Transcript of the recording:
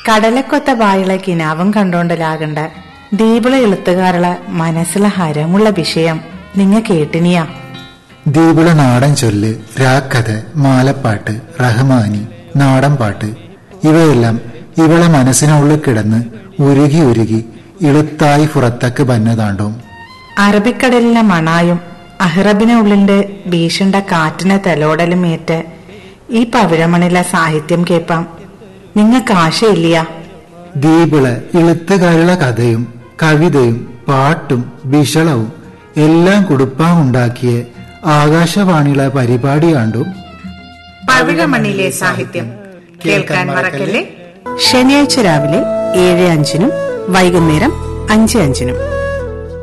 കടലക്കൊത്ത ബായുള്ള കിനാവും കണ്ടോണ്ടലാകണ്ട ദീപിള എളുത്തുകാരുള്ള മനസ്സിലെ ഹരമുള്ള വിഷയം നിങ്ങ കേട്ടിനിയാ ദീപിള നാടൻ ചൊല്ല് രാക്കഥ മാലപ്പാട്ട് റഹ്മാനി നാടൻ പാട്ട് ഇവയെല്ലാം ഇവളെ മനസ്സിനുള്ളിൽ കിടന്ന് ഉരുകി ഉരുകി ഇളുത്തായി പുറത്തക്ക് ബന്നതാണ്ടോ അറബിക്കടലിലെ മണായും അഹ്റബിനെ ഉള്ളിന്റെ ഭീഷണ്ട കാറ്റിനെ തലോടലും ഏറ്റ് ഈ പവിഴമണിലെ സാഹിത്യം കേൾപ്പാം നിങ്ങക്ക് ആശയില്ലയാ ദീപിള ഇളുത്തുകാരുള്ള കഥയും കവിതയും പാട്ടും വിഷളവും എല്ലാം കുടുപ്പാമുണ്ടാക്കിയ ആകാശവാണിയിലെ പരിപാടിയാണ്ടും പവിഴമണിലെ സാഹിത്യം കേൾക്കാൻ മറക്കല്ലേ ശനിയാഴ്ച രാവിലെ ഏഴ് അഞ്ചിനും വൈകുന്നേരം അഞ്ച് അഞ്ചിനും